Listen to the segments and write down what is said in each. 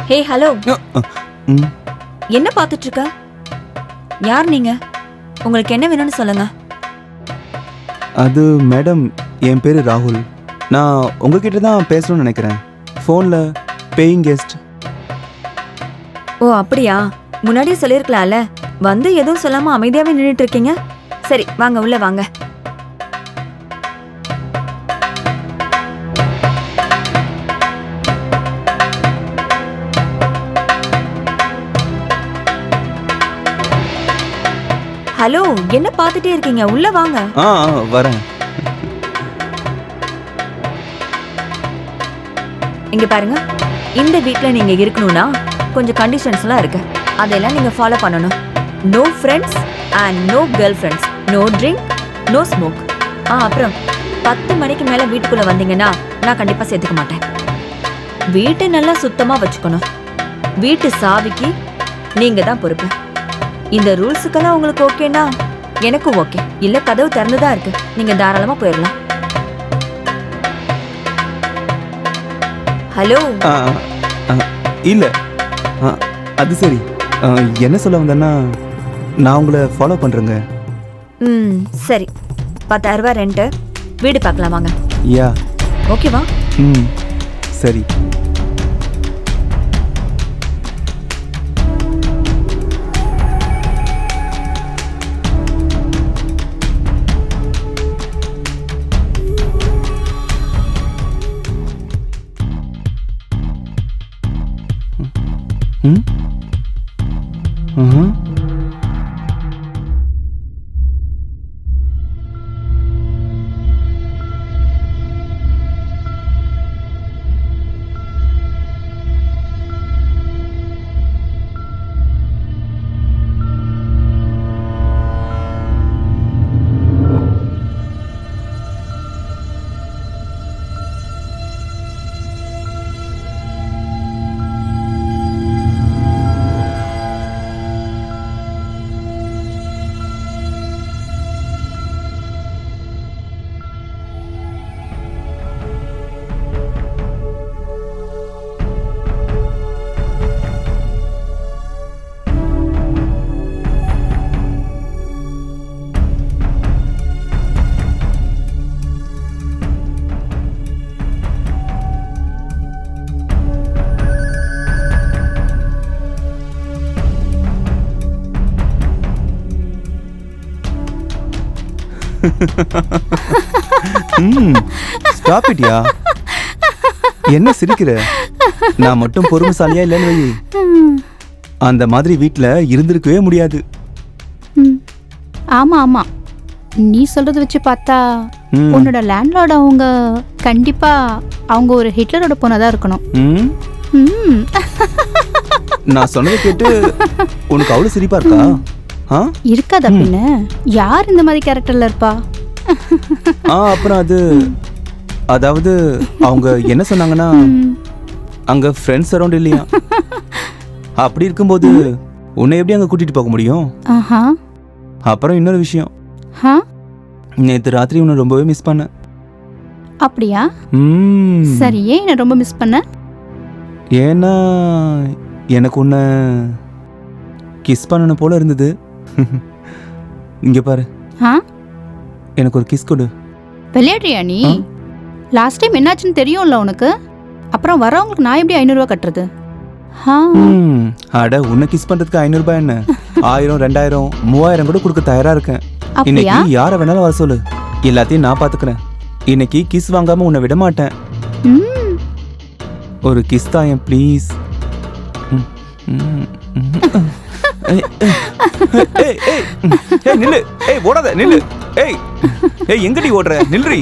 Hey hello ம் என்ன பார்த்துட்டு இருக்க யார் நீங்க உங்களுக்கு என்ன வேணும்னு சொல்லுங்க அது மேடம் என் பேர் ராகுல் நான் உங்ககிட்ட தான் பேசணும்னு நினைக்கிறேன் ஃபோனில் பேயிங் கெஸ்ட் ஓ அப்படியா முன்னாடியே சொல்லிருக்கலாம்ல வந்து எதுவும் சொல்லாம அமைதியாவே நின்னுட்டு இருக்கீங்க சரி வாங்க உள்ள வாங்க ஹலோ என்ன பார்த்துட்டே இருக்கீங்க உள்ள வாங்க ஆ ஆ, வரேன் இங்க பாருங்க இந்த வீட்ல நீங்க இருக்கணும்னா கொஞ்சம் கண்டிஷன்ஸ்லாம் இருக்கு அதெல்லாம் நீங்க ஃபாலோ பண்ணணும் no friends and no girl friends no drink no smoke ah அப்புறம் பத்து மணிக்கு மேல வீட்டுக்குள்ள வந்தீங்கன்னா நான் கண்டிப்பா சேர்த்துக்க மாட்டேன் வீட்டை நல்லா சுத்தமா வச்சுக்கணும் வீட்டு சாவிக்கு நீங்க தான் பொறுப்பு இந்த ரூல்ஸுக்கெல்லாம் உங்களுக்கு ஓகேனா எனக்கும் ஓகே இல்ல கதவு திறந்துதான் இருக்கு நீங்க தாராளமா போயிடலாம் ஹலோ ஆ ஆ, இல்லை ஆ அது சரி ஆ, என்ன சொல்ல வந்தேன்னா நான் உங்களை ஃபாலோ பண்ணுறேங்க ம் சரி பத்தாயிரம் ரூபாய் ரெண்ட்டு வீடு பார்க்கலாம் வாங்க யா ஓகேவா ம் சரி ம் ம் ம் ஸ்டாப் இட்யா என்ன சிரிக்கிற நான் மட்டும் பொறுமைசாலியா இல்லைன்னு வை அந்த மாதிரி வீட்ல இருந்திருக்கவே முடியாது ம். ஆமா ஆமா நீ சொல்றத வச்சு பார்த்தா ம். உன்னோட லேண்ட்லார்ட் அவங்க கண்டிப்பா அவங்க ஒரு ஹிட்லரோட பொண்ணா தான் இருக்கணும் ம் ம். நான் சொன்னதை கேட்டு உனக்கு அவ்வளவு சிரிப்பா இருக்கா ஆ இருக்காதா பின்ன யார் இந்த மாதிரி கேரக்டர்ல இருப்பா ஆ அப்புறம் அது அதாவது அவங்க என்ன சொன்னாங்கன்னா ம். அங்க ஃப்ரெண்ட்ஸ் அரௌண்ட் இல்லையா அப்படி இருக்கும்போது உன்னை எப்படி அங்க கூட்டிட்டு போக முடியும் ஆஹா அப்புறம் இன்னொரு விஷயம் ஹா நேத்து ராத்திரி உன்னை ரொம்பவே மிஸ் பண்ணேன் அப்படியா ம். சரி ஏன் என்ன ரொம்ப மிஸ் பண்ண ஏன்னா எனக்கு உன்னை கிஸ் பண்ணணும் போல இருந்தது இங்க பாரு ஆ எனக்கு ஒரு கிஸ் கொடு விளையாடுறியா நீ ஆ? லாஸ்ட் டைம் என்னாச்சுன்னு தெரியும்ல உனக்கு அப்புறம் வரவங்களுக்கு நான் எப்படி ஐநூறுரூவா கட்டுறது ஆ ம், அட உன்னை கிஸ் பண்றதுக்கு ஐநூறு ரூபாய் என்ன ஆயிரம் ரெண்டாயிரம் மூவாயிரம் கூட கொடுக்க தயாரா இருக்கேன் அப்படியா இன்னைக்கு யாரை வேணாலும் வர சொல்லு எல்லாத்தையும் நான் பாத்துக்கிறேன் இன்னைக்கு கிஸ் வாங்காம உன்னை விட மாட்டேன் ம் ஒரு கிஸ் தாயன் ப்ளீஸ் நில்லு ஏய் ஓடாத நில்லு ஏய் ஏய் எங்கடி ஓடுற நில்றி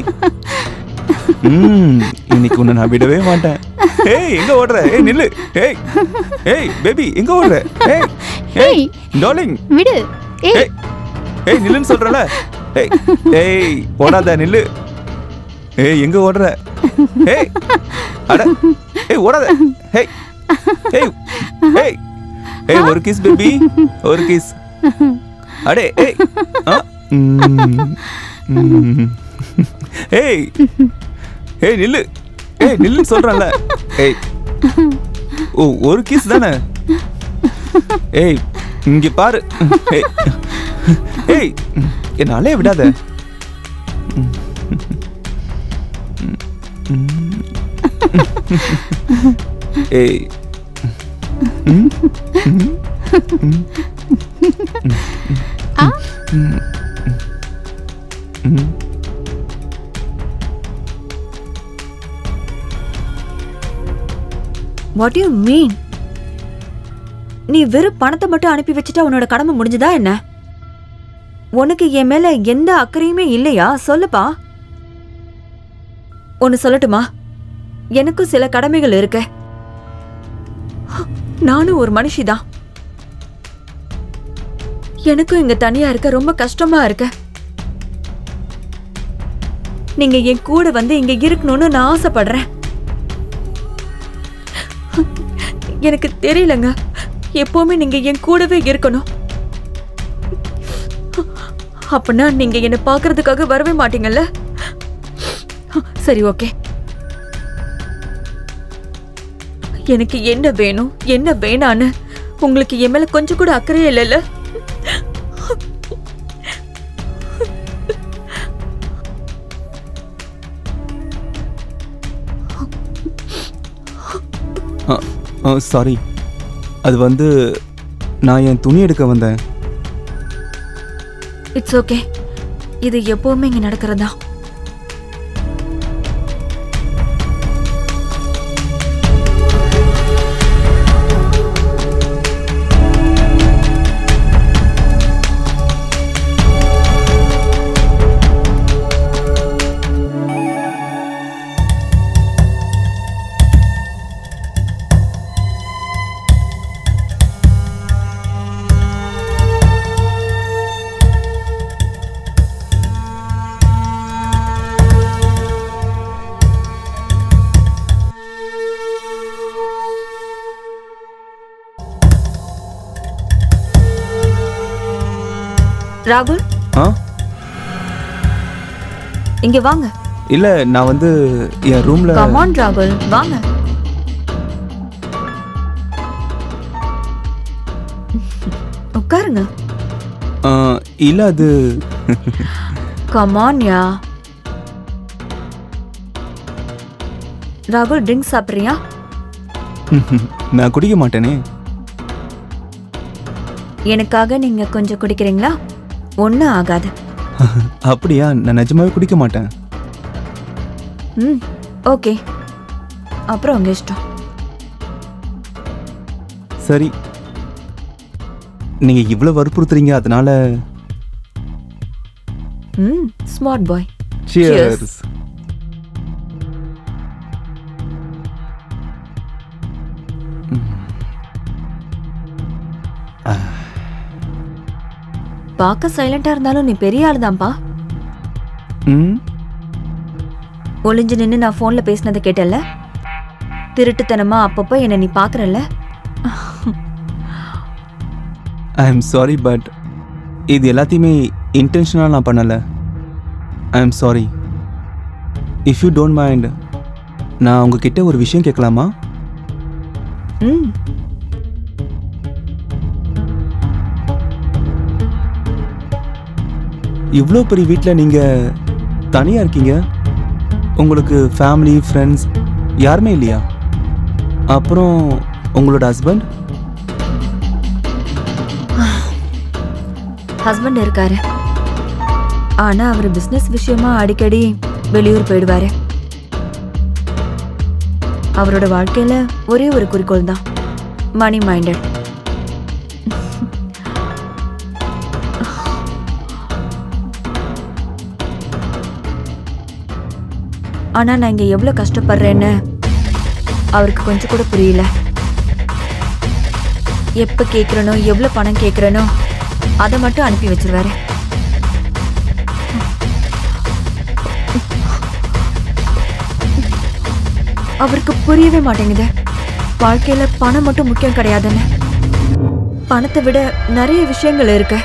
ம் இன்னைக்கு உன்னை நான் விடவே மாட்டேன் ஏய் எங்க ஓடுற ஏய் நில்லு ஏய் ஏய் பேபி எங்க ஓடுற ஏய் ஏய் ஏய் டார்லிங் விடு ஏய் ஏய் ஏய் நில்லுன்னு சொல்றல ஏய் ஏய் ஓடாத நில்லு ஏய் எங்க ஓடுற ஏய் அட ஏய் ஓடாத ஏய் ஏய் ஏய் ஏய் ஒரு கிஸ் பேபி ஒரு கிஸ் அடே ஏய் ஆ ம், ம். ஏய் ஏய் நில்லு ஏய் நில்லுன்னு சொல்றேன்ல ஏய் ஓ ஒரு கிஸ் தானே ஏய் இங்க பாரு ஏய், ஏய் என்னாலே விடாத ஏய் ம், ம், ம், ஆ? ம், ம். வாட் யூ மீன் நீ வெறும் பணத்தை மட்டும் அனுப்பி வச்சுட்டா உன்னோட கடமை முடிஞ்சுதா என்ன உனக்கு என் மேல எந்த அக்கறையுமே இல்லையா சொல்லுப்பா ஒன்னு சொல்லட்டுமா எனக்கும் சில கடமைகள் இருக்கு நானும் ஒரு மனுஷிதான் எனக்கும் இங்க தனியா இருக்க ரொம்ப கஷ்டமா இருக்கு நீங்க என் கூட வந்து இங்க இருக்கணும்னு நான் ஆசைப்படுறேன் எனக்கு தெரியலங்க எப்பவுமே நீங்க என் கூடவே இருக்கணும் அப்படின்னா நீங்க என்ன பார்க்கறதுக்காக வரவே மாட்டீங்கல்ல சரி ஓகே எனக்கு என்ன வேணும் என்ன வேணான்னு உங்களுக்கு என் மேல கொஞ்சம் கூட அக்கறையே இல்லைல்ல சாரி அது வந்து நான் என் துணி எடுக்க வந்தேன் இட்ஸ் ஓகே இது எப்பவுமே இங்க நடக்கிறதா ராகுல் ஆ இங்க வாங்க இல்லை நான் வந்து என் ரூமில் கமான் ராகுல் வாங்க உட்காருங்க இல்லை அது கமான் யா ராகுல் ட்ரிங்க் சாப்பிட்றியா நான் குடிக்க மாட்டேனே எனக்காக நீங்க கொஞ்சம் குடிக்கிறீங்களா ஒன்றும் ஆகாது அப்படியா நான் நிஜமாவே குடிக்க மாட்டேன் ம் ஓகே அப்புறம் உங்க இஷ்டம் சரி நீங்கள் இவ்வளோ வற்புறுத்துறீங்க அதனால ம் ஸ்மார்ட் பாய் சியர்ஸ் பார்க்க சைலண்டா இருந்தாலும் நீ பெரிய ஆள் தான்ப்பா ம் ஒளிஞ்சு நின்று நான் ஃபோன்ல பேசினதை கேட்டல திருட்டுத்தனமா அப்பப்போ என்னை நீ பார்க்கறல்ல ஐ எம் சாரி பட் இது எல்லாத்தையுமே இன்டென்ஷனாக நான் பண்ணலை I am sorry if you don't mind நான் உங்ககிட்ட ஒரு விஷயம் கேட்கலாமா ம் இவ்வளோ பெரிய வீட்டில் நீங்கள் தனியாக இருக்கீங்க உங்களுக்கு ஃபேமிலி ஃப்ரெண்ட்ஸ் யாருமே இல்லையா அப்புறம் உங்களோட ஹஸ்பண்ட் ஹஸ்பண்ட் இருக்காரு ஆனா அவர் பிசினஸ் விஷயமா அடிக்கடி வெளியூர் போயிடுவாரு அவரோட வாழ்க்கையில ஒரே ஒரு குறிக்கோள் தான் மணி மைண்டட் ஆனா நான் இங்க எவ்வளவு கஷ்டப்படுறேன்னு அவருக்கு கொஞ்சம் கூட புரியல எப்ப கேக்குறனோ எவ்வளவு பணம் கேக்குறனோ அதை மட்டும் அனுப்பி வச்சிருவாரு அவருக்கு புரியவே மாட்டேங்குது வாழ்க்கையில பணம் மட்டும் முக்கியம் கிடையாதுன்னு பணத்தை விட நிறைய விஷயங்கள் இருக்கு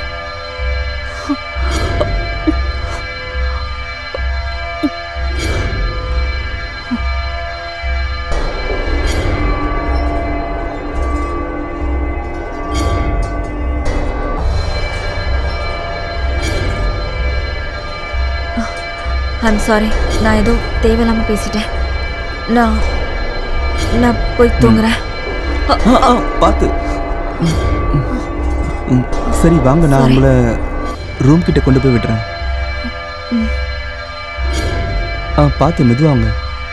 ஐம் சாரி நான் ஏதோ தேவையில்லாம பேசிட்டேன் நான் நான் போய் தூங்குறேன் அ, ஆ ஆ பார்த்து ம், ம், ம். சரி வாங்க நான் Sorry. உங்களை ரூம் கிட்ட கொண்டு போய் விடுறேன் ஆ பார்த்து மெதுவாங்க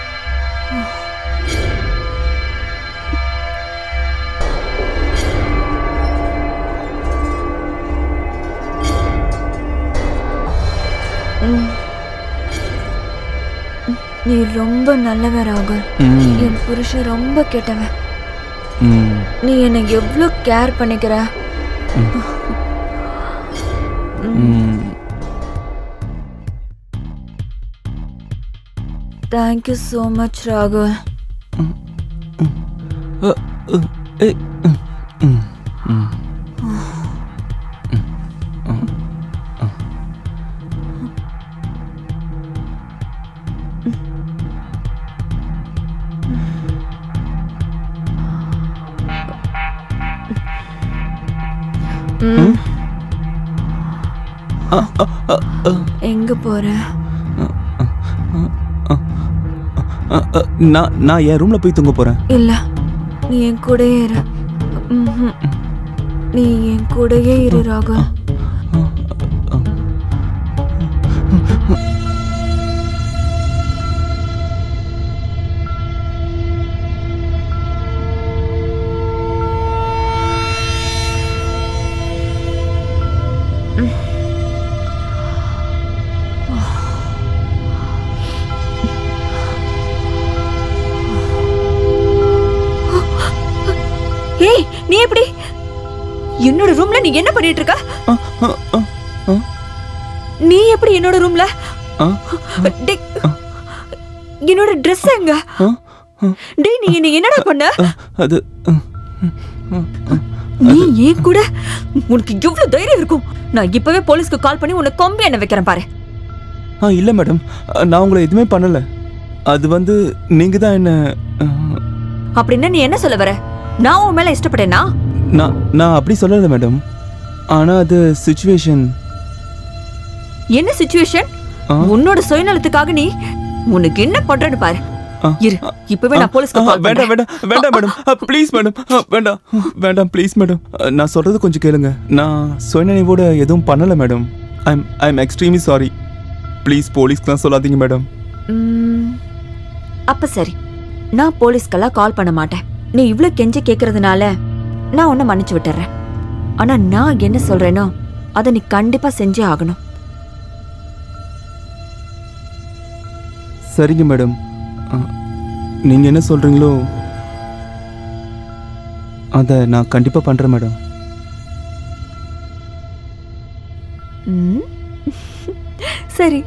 ம். நீ ரொம்ப நல்லவன் ராகுல் ம் என் புருஷன் ரொம்ப கெட்டவன் ம் நீ என்னை எவ்வளோ கேர் பண்ணிக்கிற ம் தேங்க்யூ ஸோ மச் ராகுல் அ, அ, ஏய், ம், ம், ம். ம். அ, அ, அ, அ, எங்க போற அ, அ, நான் நான் என் ரூம்ல போய் தூங்க போறேன் இல்ல நீ என் கூடயே இரு ம்ஹும். நீ என் கூடயே இரு ராகுல் ஏய் நீ எப்படி என்னோட ரூம்ல நீ என்ன பண்ணிட்டு இருக்க அ, அ, அ, அ, நீ எப்படி என்னோட ரூம்ல அ, டேய், என்னோட Dress எங்க அ, அ, டேய் நீ என்ன என்னடா பண்ண அ, அது அ, நீ ஏன் கூட உனக்கு எவ்வளவு தைரியம் இருக்கும் நான் இப்பவே போலீஸ்க்கு கால் பண்ணி உன்னை கொம்பி என்ன வைக்கிறேன் பாரு ஆ இல்லை மேடம் நான் உங்களை எதுவுமே பண்ணலை அது வந்து நீங்கள் தான் என்ன அ, அப்படின்னா நீ என்ன சொல்ல வர நான் உன் மேல இஷ்டப்பட்டேனா நான் நான் அப்படி சொல்லலை மேடம் ஆனால் அது சுச்சுவேஷன் என்ன சுச்சுவேஷன் ஆ. உன்னோட சுயநலத்துக்காக நீ உனக்கு என்ன பண்றேன்னு பாரு ஆ. இரு இப்பவே நான் போலீஸ்க்கு கால் வேண்டாம் பண்றேன் வேண்டாம் வேண்டாம் மேடம் ப்ளீஸ் மேடம் வேண்டாம் வேண்டாம் ப்ளீஸ் மேடம் நான் சொல்றது கொஞ்சம் கேளுங்க நான் சுயநினைவோட எதுவும் பண்ணலை madam I'm I'm extremely sorry please போலீஸ்க்குலாம் சொல்லாதீங்க மேடம் ம், அப்ப சரி நான் போலீஸ்க்கெல்லாம் கால் பண்ண மாட்டேன் நீ இவ்ளோ கெஞ்சி கேக்குறதுனால நான் உன்னை மன்னிச்சு விட்டுறேன் ஆனா நான் என்ன சொல்றேனோ அதை நீ கண்டிப்பா செஞ்சே ஆகணும் சரிங்க மேடம் நீங்கள் என்ன சொல்கிறீங்களோ அதை நான் கண்டிப்பாக பண்ணுறேன் மேடம் ம்? சரி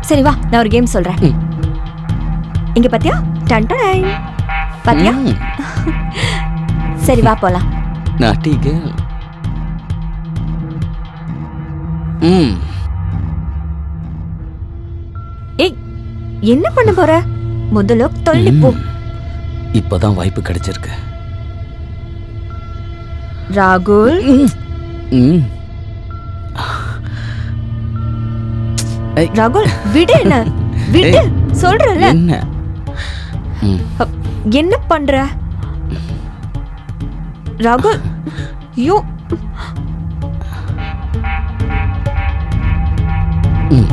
சரி வா நான் ஒரு கேம் சொல்றேன் ம். இங்க பாத்தியா டன் டன். பாத்தியா ம், சரி வா போலாம் naughty girl. ம் ஏய் என்ன பண்ண போற முதல்ல தள்ளி போ ம். இப்பதான் வாய்ப்பு கிடைச்சிருக்கு ராகுல் ம். ராகுல் விடு என்ன விடு சொல்றல என்ன ம். என்ன பண்ற ராகுல் யோ ம்.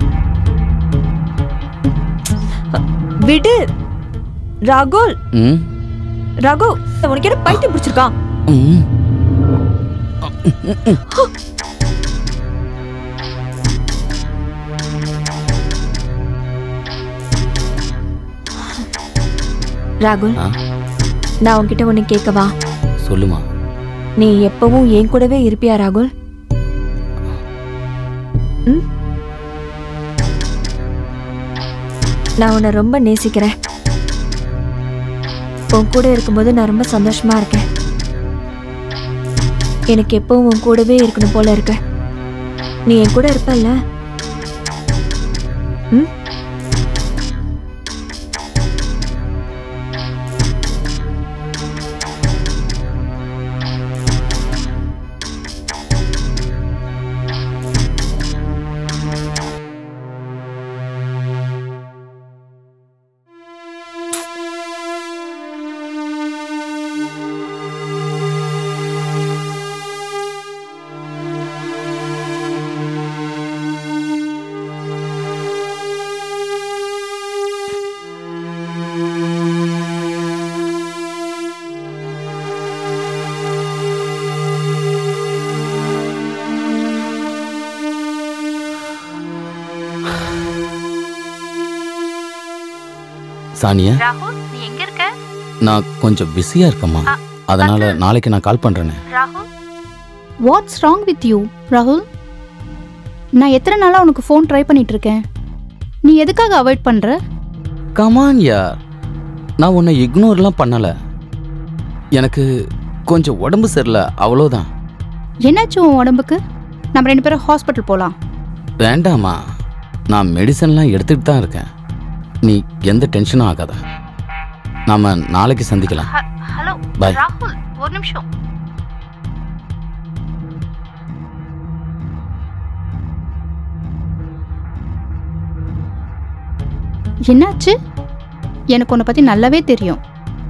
விடு ராகுல் ம். ராகு உனக்கு என்ன பைத்தியம் பிடிச்சிருக்கான் ம். ராகுல் ஆ, நான் உன்கிட்ட ஒன்னு கேட்கவா சொல்லுமா நீ எப்பவும் என் கூடவே இருப்பியா ராகுல் ம்? நான் உன்னை ரொம்ப நேசிக்கிறேன் உன் கூட இருக்கும்போது நான் ரொம்ப சந்தோஷமா இருக்கேன் எனக்கு எப்பவும் உன் கூடவே இருக்கணும் போல இருக்கு நீ என் கூட இருப்பல்ல ம் சானியா ராகுல் நீ எங்க இருக்க நான் கொஞ்சம் பிஸியா இருக்கேம்மா அதனால நாளைக்கு நான் கால் பண்றேனே ராகுல் வாட்ஸ் ராங் வித் யூ ராகுல் நான் எத்தனை நாளாக உனக்கு ஃபோன் ட்ரை பண்ணிட்டு இருக்கேன் நீ எதுக்காக அவாய்ட் பண்ற கமான் யார் நான் உன்னை இக்னோர்லாம் பண்ணல எனக்கு கொஞ்சம் உடம்பு சரியில்லை அவ்வளோதான் என்னாச்சு உன் உடம்புக்கு நம்ம ரெண்டு பேரும் ஹாஸ்பிட்டல் போகலாம் வேண்டாமா நான் மெடிசன்லாம் எடுத்துட்டு தான் இருக்கேன் நீ எந்த டென்ஷனும் ஆகாத நாம நாளைக்கு சந்திக்கலாம் ஹலோ Bye. ராகுல் ஒரு நிமிஷம் என்னாச்சு எனக்கு உன்னை பத்தி நல்லாவே தெரியும்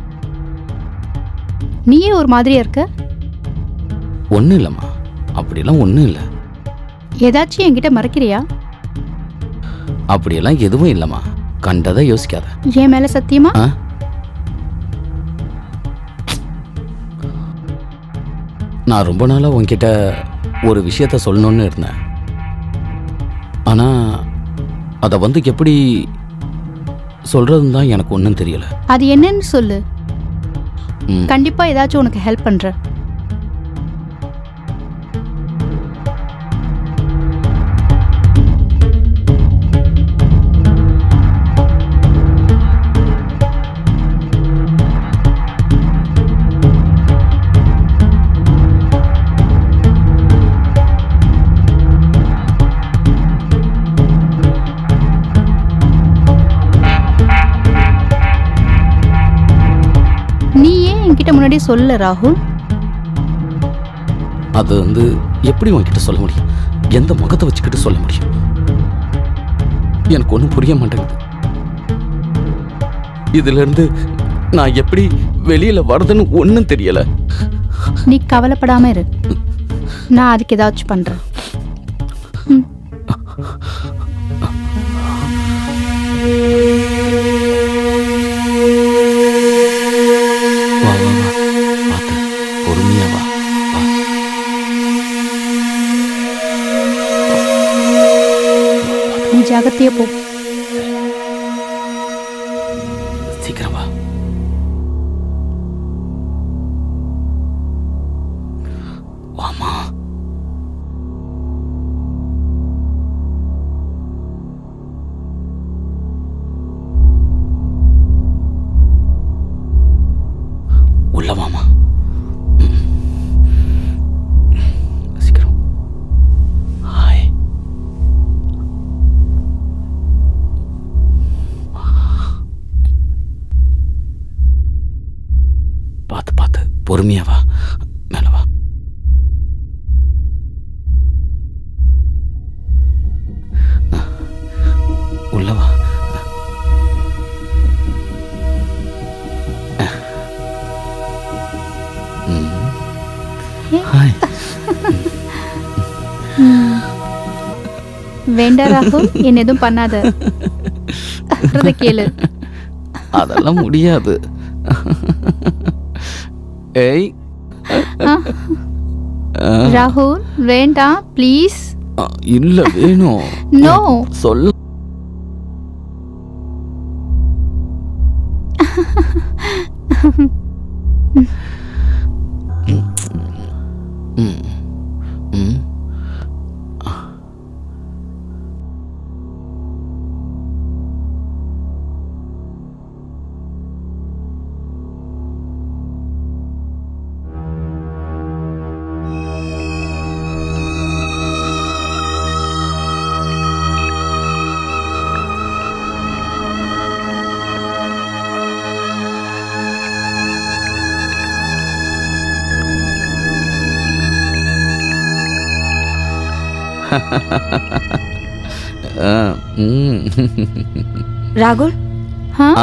நீயே ஒரு மாதிரியா இருக்க ஒன்றும் இல்லைம்மா அப்படிலாம் ஒன்றும் இல்லை ஏதாச்சும் என்கிட்ட மறைக்கிறியா அப்படியெல்லாம் எதுவும் இல்லைம்மா கண்டதை யோசிக்காத என் மேல சத்தியமா ஆ நான் ரொம்ப நாளாக உன்கிட்ட ஒரு விஷயத்த சொல்லணும்னு இருந்தேன் ஆனால் அதை வந்து எப்படி சொல்கிறதுன்னு தான் எனக்கு ஒன்றும் தெரியல அது என்னன்னு சொல்லு ம். கண்டிப்பா ஏதாச்சும் உனக்கு ஹெல்ப் பண்றேன் நீ ஏன் என்கிட்ட முன்னாடியே சொல்ல ராகுல் அது வந்து எப்படி உன்கிட்ட சொல்ல முடியும் எந்த முகத்தை வச்சுக்கிட்டு சொல்ல முடியும் எனக்கு ஒன்றும் புரிய மாட்டேங்குது இதுல இருந்து நான் எப்படி வெளியில வர்றதுன்னு ஒன்றும் தெரியல நீ கவலைப்படாம இரு நான் அதுக்கு ஏதாச்சும் பண்றேன் ம். வா வா வா பார்த்து பொறுமையா வா வா நீ ஜாகிரதையா போ சீக்கிரம் வா வாமா பொறுமையா வா மேல வா உள்ள வா ம். ஹாய் வேண்டாம் ராகுல் என்ன எதுவும் பண்ணாத சொல்றத கேளு அதெல்லாம் முடியாது ஏய் ராகுல் வேண்டாம் ப்ளீஸ் அ, இல்ல வேணும் நோ சொல்ல ம். ம். ஆ, ம். ராகுல் ஆ ஆ?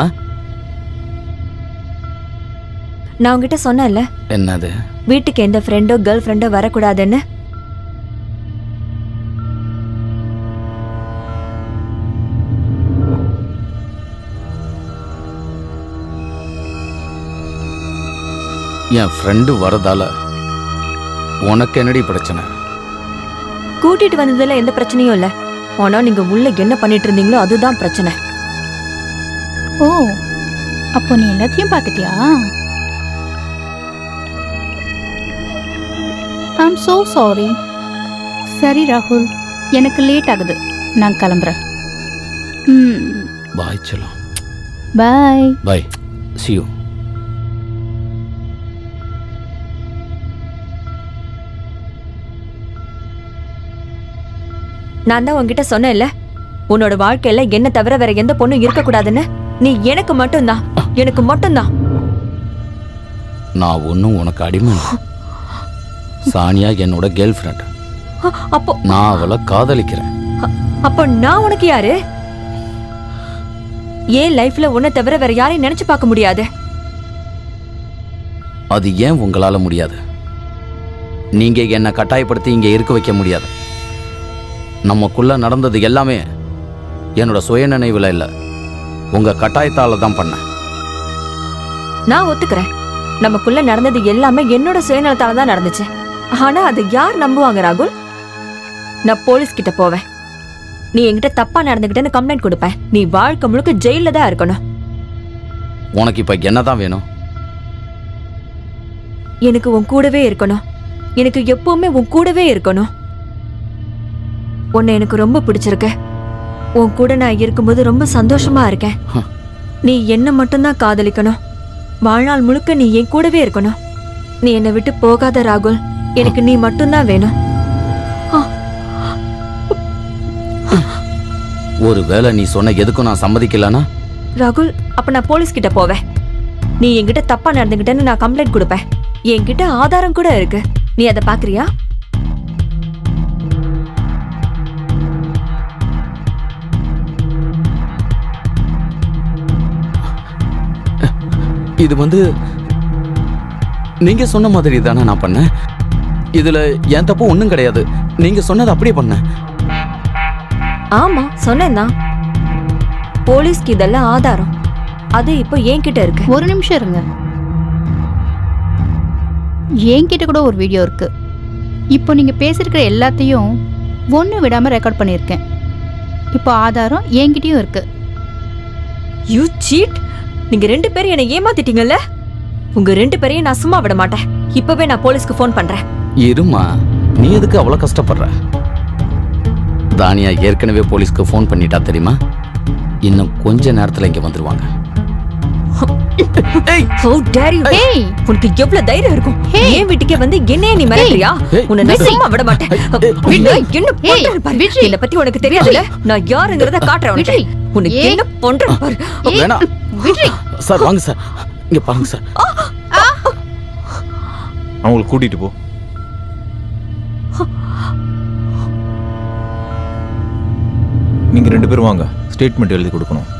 நான் உங்ககிட்ட சொன்னேன்ல என்னது வீட்டுக்கு எந்த ஃப்ரெண்டோ கேர்ள் ஃப்ரெண்டோ வரக்கூடாதுன்னு என் ஃப்ரெண்டு வரதால உனக்கு என்னடி பிரச்சனை கூட்டிட்டு வந்ததுல எந்த பிரச்சனையும் இல்ல ஆனா நீங்க உள்ள என்ன பண்ணிட்டு இருந்தீங்களோ அதுதான் பிரச்சனை ஓ அப்போ நீ எல்லாத்தையும் பார்த்துட்டியா ஐம் so சாரி சரி ராகுல் எனக்கு லேட் ஆகுது நான் கிளம்புறேன் ம் பாய் செல்லம் பாய் பாய் see you நான் தான் உன்கிட்ட சொன்னேன்ல உன்னோட வாழ்க்கையில என்ன தவிர வேற எந்த பொண்ணும் இருக்கக்கூடாதுன்னு நீ எனக்கு மட்டும்தான் எனக்கு மட்டும்தான் நான் ஒன்றும் உனக்கு அடிமை இல்ல. சானியா என்னோட கேர்ள் ஃப்ரெண்ட் அ- அப்போ நான் அவளை காதலிக்கிறேன் அ- அப்போ நான் உனக்கு யாரு ஏன் லைஃப்ல உன்னை தவிர வேற யாரையும் நினைச்சு பார்க்க முடியாது அது ஏன் உங்களால முடியாது நீங்க என்னை கட்டாயப்படுத்தி இங்க இருக்க வைக்க முடியாது நமக்குள்ள நடந்தது எல்லாமே என்னோட சுய நினைவுல இல்ல உங்க கட்டாயத்தால தான் பண்ணேன் நான் ஒத்துக்கிறேன் நமக்குள்ள நடந்தது எல்லாமே என்னோட சுயநலத்தால தான் நடந்துச்சு ஆனா அது யார் நம்புவாங்க ராகுல் நான் போலீஸ் கிட்ட போவேன் நீ என்கிட்ட தப்பா நடந்துகிட்டேன்னு கம்ப்ளைண்ட் கொடுப்பேன் நீ வாழ்க்கை முழுக்க ஜெயில தான் இருக்கணும் உனக்கு இப்ப என்னதான் வேணும் எனக்கு உன் கூடவே இருக்கணும் எனக்கு எப்பவுமே உன் கூடவே இருக்கணும் உன்னை எனக்கு ரொம்ப பிடிச்சிருக்கு உன் கூட நான் இருக்கும்போது ரொம்ப சந்தோஷமா இருக்கேன் ஹம். நீ என்ன மட்டும்தான் காதலிக்கணும் வாழ்நாள் முழுக்க நீ என் கூடவே இருக்கணும் நீ என்னை விட்டு போகாத ராகுல் எனக்கு நீ மட்டும்தான் வேணும் ஒருவேளை நீ சொன்ன எதுக்கும் நான் சம்மதிக்கலனா ராகுல் அப்ப நான் போலீஸ் கிட்ட போவேன் நீ என்கிட்ட தப்பா நடந்துகிட்டேன்னு நான் கம்ப்ளைண்ட் கொடுப்பேன் என்கிட்ட ஆதாரம் கூட இருக்கு நீ அதை பாக்குறியா இது வந்து நீங்க சொன்ன மாதிரி தானே நான் பண்ணேன் இதுல என் தப்பு ஒன்றும் கிடையாது நீங்க சொன்னது அப்படியே பண்ணேன் ஆமா சொன்னேன் தான் போலீஸ்க்கு இதெல்லாம் ஆதாரம் அது இப்போ என்கிட்ட இருக்கு ஒரு நிமிஷம் இருங்க என்கிட்ட கூட ஒரு வீடியோ இருக்கு இப்போ நீங்க பேசியிருக்கிற எல்லாத்தையும் ஒன்று விடாம ரெக்கார்ட் பண்ணியிருக்கேன் இப்போ ஆதாரம் என்கிட்டயும் இருக்கு யூ சீட் நீங்க ரெண்டு பேரும் என்னை ஏமாத்திட்டீங்கல்ல உங்க ரெண்டு பேரையும் நான் சும்மா விட மாட்டேன் இப்பவே நான் போலீஸ்க்கு ஃபோன் பண்றேன் இருமா நீ எதுக்கு அவ்வளோ கஷ்டப்படுற தானியா ஏற்கனவே போலீஸ்க்கு ஃபோன் பண்ணிட்டா தெரியுமா இன்னும் கொஞ்ச நேரத்துல இங்க வந்துருவாங்க How dare you? ஏய் உனக்கு எவ்வளவு தைரியம் இருக்கும் ஏன் வீட்டுக்கே வந்து என்னைய நீ மிரட்டுறியா ஏய், உன்னை நான் ஏய். சும்மா விட மாட்டேன் விஜய். நான் என்ன பண்றேன்னு ஏய், பாரு விஜய். என்னை பத்தி உனக்கு தெரியாதுல்ல நான் யாருங்கிறத காட்டுறேன் உனக்கு விஜய். உனக்கு ஏய். என்ன பண்றேன்னு பாரு ஏய், வேணாம் விஜய் சார் வாங்க சார் இங்க பாருங்க சார் அவங்களை கூட்டிட்டு போ நீங்க ரெண்டு பேரும் வாங்க ஸ்டேட்மெண்ட் எழுதி கொடுக்கணும்